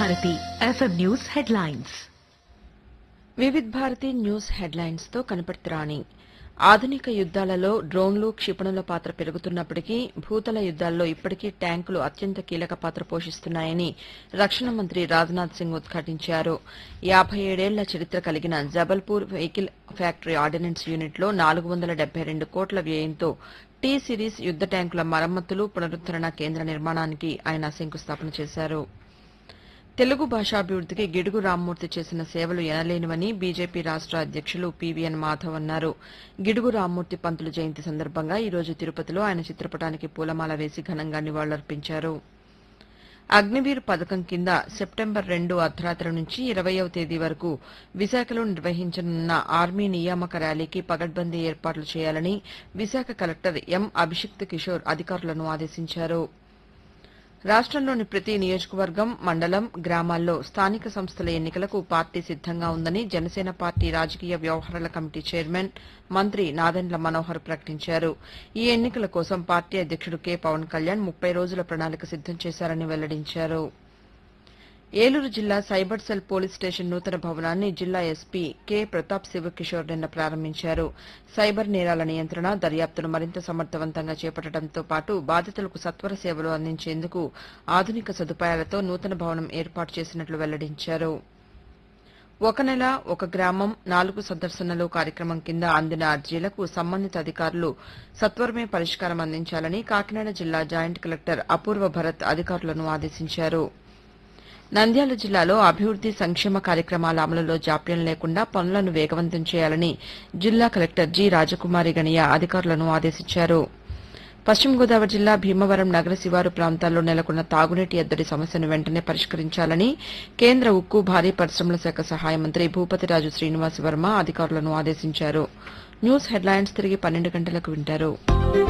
Bharati FM news headlines Vividh Bharati news headlines తో కనపడుతురాని ఆధునిక యుద్దాలలో డ్రోన్లు క్షిపణుల పాత్ర పెరుగుతున్నప్పటికీ భూతల యుద్దాల్లో ఇప్పటికీ ట్యాంకులు అత్యంత కీలక పాత్ర పోషిస్తున్నాయని రక్షణ మంత్రి రాజ్నాథ్ సింగ్ ఉద్ఘాటించారు యాబై ఏడేళ్ల చరిత్ర కలిగిన జబల్పూర్ వెహికల్ ఫ్యాక్టరీ ఆర్డినెన్స్ యూనిట్లో నాలుగు వందల డెబ్బై రెండు కోట్ల వ్యయంతో టీ సిరీస్ యుద్ద ట్యాంకుల మరమ్మతులు పునరుద్దరణ కేంద్ర నిర్మాణానికి ఆయన శంకుస్థాపన చేశారు తెలుగు భాషాభివృద్దికి గిడుగు రామ్మూర్తి చేసిన సేవలు ఎనలేనివని బీజేపీ రాష్ట అధ్యక్షులు పీవీఎన్ మాధవ్ అన్నారు గిడుగు రామ్మూర్తి పంతులు జయంతి సందర్భంగా ఈ రోజు తిరుపతిలో ఆయన చిత్రపటానికి పూలమాల వేసి ఘనంగా నివాళులర్పించారు అగ్నివీర్ పథకం కింద సెప్టెంబర్ రెండు అర్ధరాత్రి నుంచి ఇరవయవ తేదీ వరకు విశాఖలో నిర్వహించనున్న ఆర్మీ నియామక ర్యాలీకి పగడ్బందీ ఏర్పాట్లు చేయాలని విశాఖ కలెక్టర్ ఎం అభిషిక్త్ కిషోర్ అధికారులను ఆదేశించారు రాష్టంలోని ప్రతి నియోజకవర్గం మండలం గ్రామాల్లో స్థానిక సంస్థల ఎన్నికలకు పార్టీ సిద్దంగా ఉందని జనసేన పార్టీ రాజకీయ వ్యవహారాల కమిటీ చైర్మన్ మంత్రి నాదెండ్ల మనోహర్ ప్రకటించారు ఈ ఎన్నికల కోసం పార్టీ అధ్యక్షుడు కె పవన్ కళ్యాణ్ ముప్పై రోజుల ప్రణాళిక సిద్దం చేశారని వెల్లడించారు ఏలూరు జిల్లా సైబర్ సెల్ పోలీస్ స్టేషన్ నూతన భవనాన్ని జిల్లా ఎస్పీ కె ప్రతాప్ శివకిషోర్ నిన్న ప్రారంభించారు సైబర్ నేరాల నియంత్రణ దర్యాప్తును మరింత సమర్థవంతంగా చేపట్టడంతో పాటు బాధితులకు సత్వర సేవలు అందించేందుకు ఆధునిక సదుపాయాలతో నూతన భవనం ఏర్పాటు చేసినట్లు వెల్లడించారు ఒక నెల ఒక గ్రామం నాలుగు సందర్శనలు కార్యక్రమం కింద అందిన అర్జీలకు సంబంధిత అధికారులు సత్వరమే పరిష్కారం అందించాలని కాకినాడ జిల్లా జాయింట్ కలెక్టర్ అపూర్వ భరత్ అధికారులను ఆదేశించారు నంద్యాల జిల్లాలో అభివృద్ది సంక్షేమ కార్యక్రమాల అమలులో జాప్యం లేకుండా పనులను వేగవంతం చేయాలని జిల్లా కలెక్టర్ జి రాజకుమారి గణియ అధికారులను ఆదేశించారు పశ్చిమ గోదావరి జిల్లా భీమవరం నగర శివారు ప్రాంతాల్లో నెలకొన్న తాగునీటి ఎద్దడి సమస్యను వెంటనే పరిష్కరించాలని కేంద్ర ఉక్కు భారీ పరిశ్రమల శాఖ సహాయ మంత్రి భూపతిరాజు శ్రీనివాస్ వర్మ అధికారులను ఆదేశించారు న్యూస్ హెడ్లైన్స్ తిరిగి పన్నెండు గంటలకు వింటారు